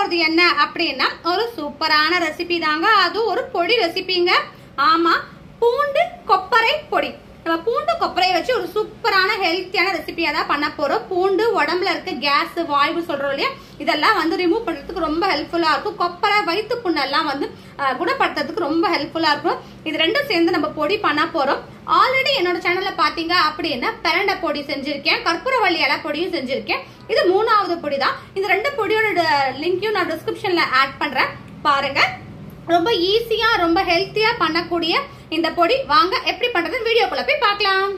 ரெண்டாவது என்ன அப்படின்னா ஒரு சூப்பரான ரெசிபி தாங்க அது ஒரு பொடி ரெசிபிங்க ஆமா பூண்டு கொப்பரை பொடி நம்ம பூண்டு கொப்பரையை வச்சு ஒரு சூப்பரான ஹெல்த்தியான ரெசிபியா தான் பண்ண போறோம் பூண்டு உடம்புல இருக்க கேஸ் வாய்வு சொல்றோம் இல்லையா இதெல்லாம் வந்து ரிமூவ் பண்றதுக்கு ரொம்ப ஹெல்ப்ஃபுல்லா இருக்கும் கொப்பரை வயிற்று புண்ணெல்லாம் வந்து அஹ், குணப்படுத்துறதுக்கு ரொம்ப ஹெல்ப்ஃபுல்லா இருக்கும் இது ரெண்டும் சேர்ந்து நம்ம பொடி பண்ண போறோம் ஆல்ரெடி என்னோட சேனல்ல பாத்தீங்க அப்படின்னா பெரண்டை பொடி செஞ்சிருக்கேன் கற்பூரவள்ளி இலை பொடியும் செஞ்சிருக்கேன் இது மூணாவது பொடி தான் இந்த ரெண்டு பொடியோட லிங்கையும் நான் டிஸ்கிரிப்ஷன்ல ஆட் பண்றேன் பாருங்க ரொம்ப ஈஸியா ரொம்ப ஹெல்த்தியா பண்ணக்கூடிய இந்த பொடி வாங்க எப்படி பண்றதுன்னு வீடியோக்குள்ள போய் பார்க்கலாம்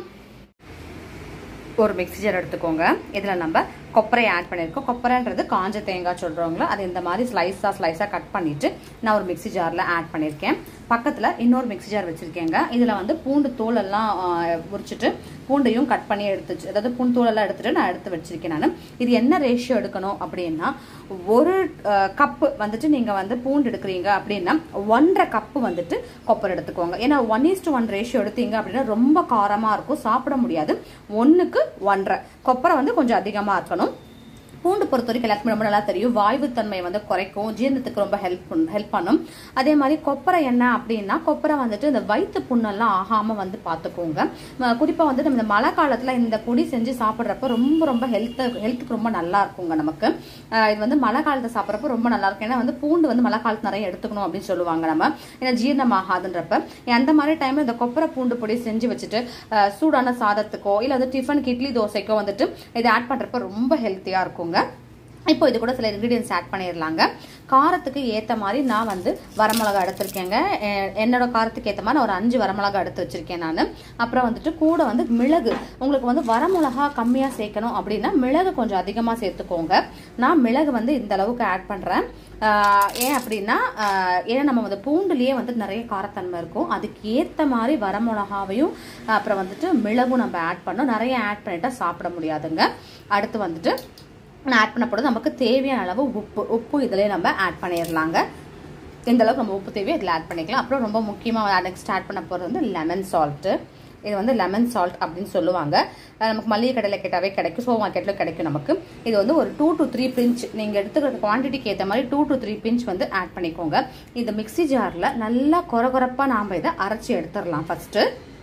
ஒரு மிக்ஸி ஜார் எடுத்துக்கோங்க இதில் நம்ம கொப்பரை ஆட் பண்ணியிருக்கோம் கொப்பரைன்றது காஞ்ச தேங்காய் சொல்கிறவங்களோ அது இந்த மாதிரி ஸ்லைஸாக ஸ்லைஸாக கட் பண்ணிவிட்டு நான் ஒரு மிக்ஸி ஜாரில் ஆட் பண்ணியிருக்கேன் பக்கத்தில் இன்னொரு மிக்ஸி ஜார் வச்சுருக்கேங்க இதில் வந்து பூண்டு தோலெல்லாம் உரிச்சிட்டு பூண்டையும் கட் பண்ணி எடுத்து அதாவது பூண்டு தோலெல்லாம் எடுத்துட்டு நான் எடுத்து வச்சிருக்கேன் நான் இது என்ன ரேஷியோ எடுக்கணும் அப்படின்னா ஒரு கப்பு வந்துட்டு நீங்கள் வந்து பூண்டு எடுக்கிறீங்க அப்படின்னா ஒன்றரை கப்பு வந்துட்டு கொப்பரை எடுத்துக்கோங்க ஏன்னா one is to one ratio எடுத்தீங்க அப்படின்னா ரொம்ப காரமாக இருக்கும் சாப்பிட முடியாது ஒன்றுக்கு ஒன்றரை கொப்பரை வந்து கொஞ்சம் அதிகமாக இருக்கணும் பூண்டு பொறுத்த வரைக்கும் எல்லாருக்குமே ரொம்ப நல்லா தெரியும் வாய்வுத்தன்மை வந்து குறைக்கும் ஜீரணத்துக்கு ரொம்ப ஹெல்ப் ஹெல்ப் பண்ணும் அதே மாதிரி கொப்பரை என்ன அப்படின்னா கொப்பரை வந்துட்டு இந்த வயிற்று புண்ணெல்லாம் ஆகாம வந்து பார்த்துக்கோங்க ம- குறிப்பா வந்து நம்ம இந்த மழை காலத்துல இந்த பொடி செஞ்சு சாப்பிட்றப்ப ரொம்ப ரொம்ப ஹெல்த் ஹெல்த்துக்கு ரொம்ப நல்லா இருக்குங்க நமக்கு அஹ் இது வந்து மழை காலத்தை சாப்பிட்றப்ப ரொம்ப நல்லா இருக்கும் ஏன்னா வந்து பூண்டு வந்து மழை காலத்து நிறைய எடுத்துக்கணும் அப்படின்னு சொல்லுவாங்க நம்ம ஏன்னா ஜீரணம் ஆகாதுன்றப்ப அந்த மாதிரி டைம்ல இந்த கொப்பரை பூண்டு பொடி செஞ்சு வச்சுட்டு அஹ் சூடான சாதத்துக்கோ இல்ல வந்து டிஃபனுக்கு இட்லி தோசைக்கோ வந்துட்டு இதை ஆட் பண்றப்ப ரொம்ப ஹெல்த்தியா இருக்குங்க இப்போ இது கூட சில இன்க்ரீடியன்ஸ் ஆட் பண்ணிடலாங்க காரத்துக்கு ஏற்ற மாதிரி நான் வந்து வரமிளகா எடுத்திருக்கேங்க எ- என்னோட காரத்துக்கு ஏற்ற மாதிரி நான் ஒரு அஞ்சு வரமிளகா எடுத்து வச்சிருக்கேன் நான் அப்புறம் வந்துட்டு கூட வந்து மிளகு உங்களுக்கு வந்து வரமிளகா கம்மியாக சேர்க்கணும் அப்படின்னா மிளகு கொஞ்சம் அதிகமாக சேர்த்துக்கோங்க நான் மிளகு வந்து இந்த அளவுக்கு ஆட் பண்ணுறேன் ஏன் அப்படின்னா ஆஹ் ஏன்னா நம்ம வந்து பூண்டுலேயே வந்து நிறைய காரத்தன்மை இருக்கும் அதுக்கு ஏற்ற மாதிரி வரமிளகாவையும் அப்புறம் வந்துட்டு மிளகும் நம்ம ஆட் பண்ணோம் நிறைய ஆட் பண்ணிட்டா சாப்பிட முடியாதுங்க அடுத்து வந்துட்டு நான் ஆட் பண்ண போகிறது நமக்கு தேவையான அளவு உப்பு உப்பு இதிலே நம்ம ஆட் பண்ணிடலாங்க எந்த அளவுக்கு நம்ம உப்பு தேவையோ இதில் ஆட் பண்ணிக்கலாம் அப்புறம் ரொம்ப முக்கியமாக நெக்ஸ்ட் ஆட் பண்ண போகிறது வந்து லெமன் சால்ட்டு இது வந்து லெமன் சால்ட் அப்படின்னு சொல்லுவாங்க அஹ் நமக்கு மளிகை கடையில் கேட்டாவே கிடைக்கும் சூப்பர் மார்க்கெட்டில் கிடைக்கும் நமக்கு இது வந்து ஒரு டூ டு த்ரீ பிஞ்ச் நீங்கள் எடுத்துக்கிற குவான்டிட்டிக்கு ஏற்ற மாதிரி டூ டு த்ரீ பிஞ்ச் வந்து ஆட் பண்ணிக்கோங்க இந்த மிக்ஸி ஜாரில் நல்லா கொரகொரப்பாக நாம் இதை அரைச்சி எடுத்துடலாம் ஃபஸ்ட்டு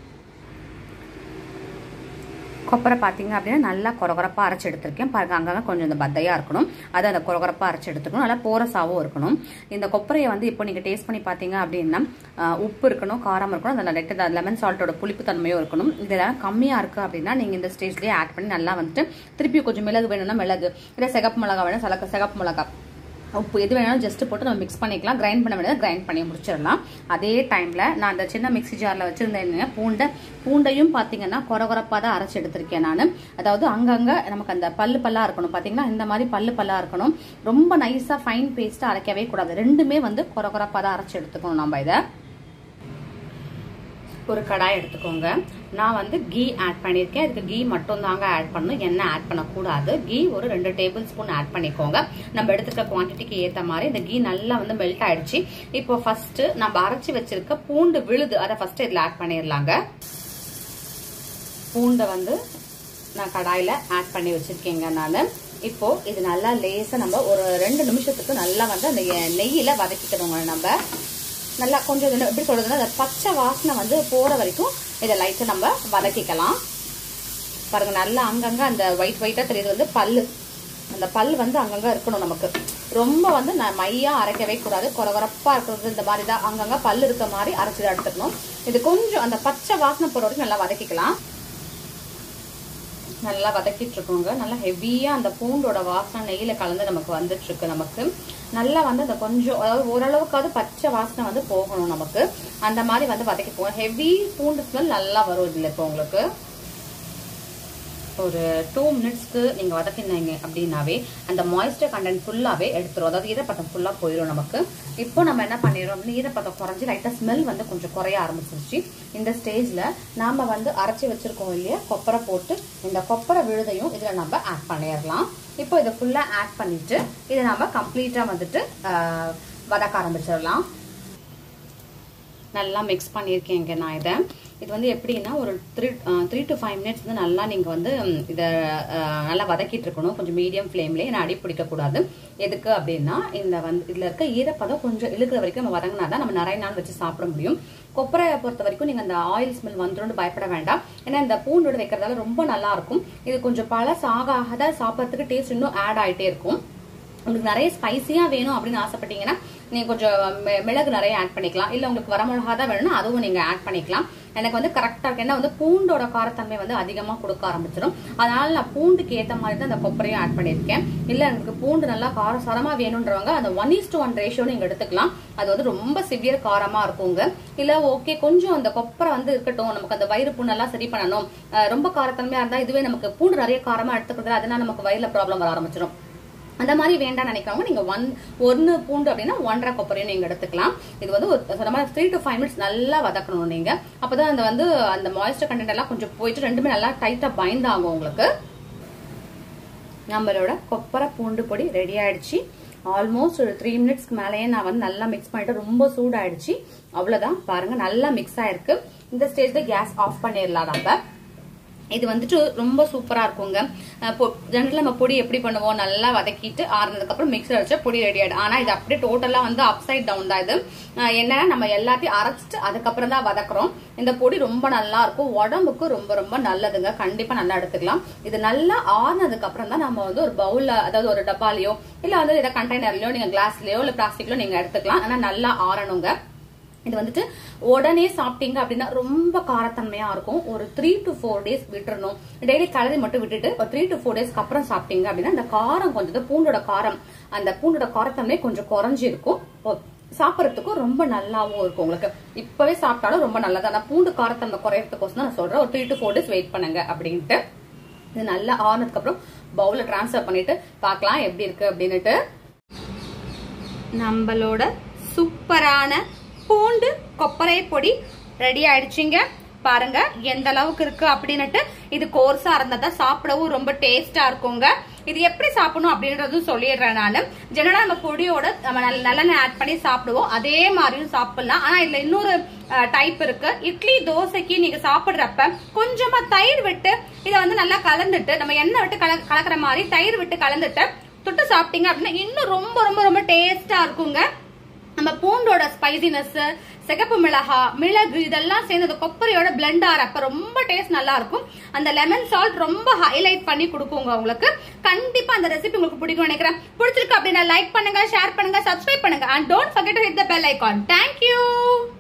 கொப்பரை பார்த்தீங்க அப்படின்னா நல்லா கொரகொரப்பாக அரைச்சி எடுத்திருக்கேன் பாருங்க அங்கங்கே கொஞ்சம் இந்த பத்தையாக இருக்கணும் அது அந்த கொரகொரப்பாக அரைச்சி எடுத்துக்கணும் நல்லா போரஸாகவும் இருக்கணும் இந்த கொப்பரையை வந்து இப்போ நீங்கள் டேஸ்ட் பண்ணி பார்த்தீங்க அப்படின்னா ஆஹ், உப்பு இருக்கணும் காரம் இருக்கணும் அந்த லைட்டாக லெமன் சால்ட்டோட புளிப்பு தன்மையும் இருக்கணும் இதெல்லாம் கம்மியாக இருக்குது அப்படின்னா நீங்கள் இந்த ஸ்டேஜ்லேயே ஆட் பண்ணி நல்லா வந்துட்டு திருப்பி கொஞ்சம் மிளகு வேணும்னா மிளகு இல்லை சிகப்பு மிளகா வேணும் சிலக்கு சிகப்பு மிளகா உப்பு எது வேணாலும் ஜஸ்ட் போட்டு நம்ம மிக்ஸ் பண்ணிக்கலாம் கிரைண்ட் பண்ண வேண்டியது கிரைண்ட் பண்ணி முடிச்சிடலாம் அதே டைமில் நான் அந்த சின்ன மிக்ஸி ஜாரில் வச்சுருந்தேன் பூண்டை பூண்டையும் பார்த்தீங்கன்னா கொரகொரப்பாக தான் அரைச்சி எடுத்திருக்கேன் நான் அதாவது அங்கங்கே நமக்கு அந்த பல்லு பல்லாக இருக்கணும் பார்த்தீங்கன்னா இந்த மாதிரி பல்லு பல்லாக இருக்கணும் ரொம்ப நைஸாக ஃபைன் பேஸ்ட்டாக அரைக்கவே கூடாது ரெண்டுமே வந்து கொரகொரப்பாக தான் அரைச்சி எடுத்துக்கணும் நம்ம இதை ஒரு கடாய் எடுத்துக்கோங்க நான் வந்து கீ ஆட் பண்ணியிருக்கேன் அதுக்கு கீ மட்டும் தாங்க ஆட் பண்ணணும் எண்ணெய் ஆட் பண்ணக்கூடாது கீ ஒரு ரெண்டு டேபிள் ஸ்பூன் ஆட் பண்ணிக்கோங்க நம்ம எடுத்துக்க குவான்டிட்டிக்கு ஏற்ற மாதிரி இந்த கீ நல்லா வந்து மெல்ட் ஆயிடுச்சு இப்போ ஃபர்ஸ்ட் நம்ம அரைச்சி வச்சிருக்க பூண்டு விழுது அதை ஃபர்ஸ்ட் இதில் ஆட் பண்ணிடலாங்க பூண்டை வந்து நான் கடாயில் ஆட் பண்ணி வச்சிருக்கேங்க நான் இப்போ இது நல்லா லேசாக நம்ம ஒரு ரெண்டு நிமிஷத்துக்கு நல்லா வந்து அந்த நெய்யில் வதக்கிக்கணுங்க நம்ம நல்லா கொஞ்சம் இது எப்படி சொல்றதுன்னா அந்த பச்சை வாசனை வந்து போற வரைக்கும் இதை லைட்டாக நம்ம வதக்கிக்கலாம் பாருங்க நல்லா அங்கங்க அந்த ஒயிட் ஒயிட்டா தெரியுது வந்து பல்லு அந்த பல் வந்து அங்கங்க இருக்கணும் நமக்கு ரொம்ப வந்து நான் மையா அரைக்கவே கூடாது குறகுறப்பா இருக்கிறது இந்த மாதிரி தான் அங்கங்க பல்லு இருக்க மாதிரி அரைச்சி தான் எடுத்துக்கணும் இது கொஞ்சம் அந்த பச்சை வாசனை போற வரைக்கும் நல்லா வதக்கிக்கலாம் நல்லா வதக்கிட்டு இருக்கோங்க நல்லா ஹெவியா அந்த பூண்டோட வாசனை நெய்யில கலந்து நமக்கு வந்துட்டு இருக்கு நமக்கு நல்லா வந்து அந்த கொஞ்சம் அதாவது ஓரளவுக்காவது பச்சை வாசனை வந்து போகணும் நமக்கு அந்த மாதிரி வந்து வதக்கி போகணும் ஹெவி பூண்டு ஸ்மெல் நல்லா வரும் இதுல இப்போ உங்களுக்கு ஒரு டூ மினிட்ஸ்க்கு நீங்க வதக்கினீங்க அப்படின்னாவே அந்த மாய்ஸ்டர் கண்டென்ட் ஃபுல்லாவே எடுத்துரும் அதாவது ஈரப்பதம் ஃபுல்லா போயிடும் நமக்கு இப்போ நம்ம என்ன பண்ணிடுறோம் அப்படின்னு ஈரப்பதம் குறைஞ்சி லைட்டா ஸ்மெல் வந்து கொஞ்சம் குறைய ஆரம்பிச்சிருச்சு இந்த ஸ்டேஜ்ல நாம வந்து அரைச்சி வச்சிருக்கோம் இல்லையா கொப்பரை போட்டு இந்த கொப்பரை விழுதையும் இதுல நம்ம ஆட் பண்ணிடலாம் இப்போ இதை ஃபுல்லா ஆட் பண்ணிட்டு இதை நம்ம கம்ப்ளீட்டா வந்துட்டு ஆஹ், வதக்க ஆரம்பிச்சிடலாம் நல்லா மிக்ஸ் பண்ணியிருக்கேங்க நான் இதை இது வந்து எப்படின்னா ஒரு three three to five minutes வந்து நல்லா நீங்கள் வந்து ம், இதை அஹ், நல்லா வதக்கிட்டு இருக்கணும் கொஞ்சம் மீடியம் ஃப்ளேம்லேயே ஏன்னா அடி பிடிக்கக்கூடாது எதுக்கு அப்படின்னா இந்த வந்து இதில் இருக்க ஈரப்பதம் கொஞ்சம் இழுக்கிற வரைக்கும் நம்ம வதங்கினா தான் நம்ம நிறைய நாள் வச்சு சாப்பிட முடியும் கொப்பரையை பொறுத்த வரைக்கும் நீங்கள் அந்த ஆயில் ஸ்மெல் வந்துடும் பயப்பட வேண்டாம் ஏன்னா இந்த பூண்டோட வைக்கிறதால ரொம்ப நல்லா இருக்கும் இது கொஞ்சம் பழசு ஆக ஆக தான் சாப்பிட்றதுக்கு டேஸ்ட் இன்னும் ஆட் ஆயிட்டே இருக்கும் உங்களுக்கு நிறைய ஸ்பைசியா வேணும் அப்படின்னு ஆசைப்பட்டீங்கன்னா நீங்க கொஞ்சம் மி- மிளகு நிறைய ஆட் பண்ணிக்கலாம் இல்ல உங்களுக்கு வரமிளகா தான் வேணும்னா அதுவும் நீங்க ஆட் பண்ணிக்கலாம் எனக்கு வந்து கரெக்டா இருக்கு ஏன்னா வந்து பூண்டோட காரத்தன்மை வந்து அதிகமா கொடுக்க ஆரம்பிச்சிடும் அதனால நான் பூண்டுக்கு ஏத்த மாதிரி தான் அந்த கொப்பரையும் ஆட் பண்ணியிருக்கேன் இல்ல எனக்கு பூண்டு நல்லா காரசாரமா வேணுன்றவங்க அந்த one is to one ratio நீங்க எடுத்துக்கலாம் அது வந்து ரொம்ப சிவியர் காரமா இருக்குங்க இல்ல ஓகே கொஞ்சம் அந்த கொப்பரை வந்து இருக்கட்டும் நமக்கு அந்த வயிறு புண்ணெல்லாம் சரி பண்ணணும் அஹ் ரொம்ப காரத்தன்மையா இருந்தா இதுவே நமக்கு பூண்டு நிறைய காரமா எடுத்துக்கிறதுல அதனால நமக்கு வயிறுல ப்ராப்ளம் வர ஆரம்பிச்சிடும் அந்த மாதிரி வேண்டாம் நினைக்கிறவங்க நீங்க ஒன் ஒன்னு பூண்டு அப்படின்னா ஒன்றரை கொப்பரையும் நீங்க எடுத்துக்கலாம் இது வந்து ஒரு சொன்ன மாதிரி த்ரீ டு ஃபைவ் மினிட்ஸ் நல்லா வதக்கணும் நீங்க அப்பதான் அந்த வந்து அந்த மாய்ஸ்டர் கண்டென்ட் எல்லாம் கொஞ்சம் போயிட்டு ரெண்டுமே நல்லா டைட்டா பைண்ட் ஆகும் உங்களுக்கு நம்மளோட கொப்பரை பூண்டு பொடி ரெடி ஆயிடுச்சு ஆல்மோஸ்ட் ஒரு த்ரீ மினிட்ஸ்க்கு மேலேயே நான் வந்து நல்லா மிக்ஸ் பண்ணிட்டு ரொம்ப சூடாயிடுச்சு அவ்வளவுதான் பாருங்க நல்லா மிக்ஸ் ஆயிருக்கு இந்த ஸ்டேஜ்ல கேஸ் ஆஃப் பண்ணிடலாம் நம்ம இது வந்துட்டு ரொம்ப சூப்பரா இருக்குங்க ஜெனரலா நம்ம பொடி எப்படி பண்ணுவோம் நல்லா வதக்கிட்டு ஆறுனதுக்கு அப்புறம் மிக்சர் வச்சா பொடி ரெடி ஆயிடும் ஆனா இது அப்படியே டோட்டலா வந்து அப்சைட் டவுன் தான் இது அஹ் என்னன்னா நம்ம எல்லாத்தையும் அரைச்சிட்டு அதுக்கப்புறம் தான் வதக்குறோம் இந்த பொடி ரொம்ப நல்லா இருக்கும் உடம்புக்கு ரொம்ப ரொம்ப நல்லதுங்க கண்டிப்பா நல்லா எடுத்துக்கலாம் இது நல்லா ஆறுனதுக்கு அப்புறம் தான் நம்ம வந்து ஒரு பவுல்ல அதாவது ஒரு டப்பாலையோ இல்ல வந்து ஏதாவது கண்டெய்னர்லயோ நீங்க கிளாஸ்லயோ இல்ல பிளாஸ்டிக்லயோ நீங்க எடுத்துக்கலாம் ஆனா நல்லா ஆறணுங்க இது வந்துட்டு உடனே சாப்பிட்டீங்க அப்படின்னா ரொம்ப காரத்தன்மையா இருக்கும் ஒரு த்ரீ டு ஃபோர் டேஸ் விட்டுறணும் டெய்லி கலரி மட்டும் விட்டுட்டு ஒரு த்ரீ டு ஃபோர் டேஸ்க்கு அப்புறம் சாப்பிட்டீங்க அப்படின்னா அந்த காரம் கொஞ்சம் பூண்டோட காரம் அந்த பூண்டோட காரத்தன்மை கொஞ்சம் குறைஞ்சி இருக்கும் ஓ- சாப்பிடறதுக்கும் ரொம்ப நல்லாவும் இருக்கும் உங்களுக்கு இப்பவே சாப்பிட்டாலும் ரொம்ப நல்லது ஆனா பூண்டு காரத்தன்மை குறையறதுக்கோசம் தான் நான் சொல்றேன் ஒரு three to four days wait பண்ணுங்க அப்படின்ட்டு இது நல்லா ஆனதுக்கு அப்புறம் பவுல டிரான்ஸ்ஃபர் பண்ணிட்டு பார்க்கலாம் எப்படி இருக்கு அப்படின்னுட்டு நம்மளோட சூப்பரான பூண்டு கொப்பரை பொடி ரெடி ஆயிடுச்சுங்க பாருங்க எந்த அளவுக்கு இருக்கு அப்படின்னுட்டு இது கோர்ஸா இருந்தா தான் சாப்பிடவும் ரொம்ப டேஸ்டா இருக்குங்க இது எப்படி சாப்பிடணும் அப்படின்றதும் சொல்லிடுறேன் நான் ஜெனரலா நம்ம பொடியோட நம்ம நல்ல நல்லெண்ணெய் ஆட் பண்ணி சாப்பிடுவோம் அதே மாதிரியும் சாப்பிடலாம் ஆனா இதுல இன்னொரு டைப் இருக்கு இட்லி தோசைக்கு நீங்க சாப்பிடுறப்ப கொஞ்சமா தயிர் விட்டு இதை வந்து நல்லா கலந்துட்டு நம்ம எண்ணெய் விட்டு கல கலக்கிற மாதிரி தயிர் விட்டு கலந்துட்டு தொட்டு சாப்பிட்டீங்க அப்படின்னா இன்னும் ரொம்ப ரொம்ப ரொம்ப டேஸ்டா இருக்குங்க நம்ம பூண்டோட ஸ்பைசினஸ் சிகப்பு மிளகா மிளகு இதெல்லாம் சேர்ந்து அந்த கொப்பரையோட பிளெண்ட் ஆறப்ப ரொம்ப டேஸ்ட் நல்லா இருக்கும் அந்த லெமன் சால்ட் ரொம்ப ஹைலைட் பண்ணி கொடுக்குங்க உங்களுக்கு கண்டிப்பா அந்த ரெசிபி உங்களுக்கு பிடிக்கும் நினைக்கிறேன் பிடிச்சிருக்கு அப்படின்னா லைக் பண்ணுங்க ஷேர் பண்ணுங்க சப்ஸ்கிரைப் பண்ணுங்க and don't forget to hit the bell icon thank you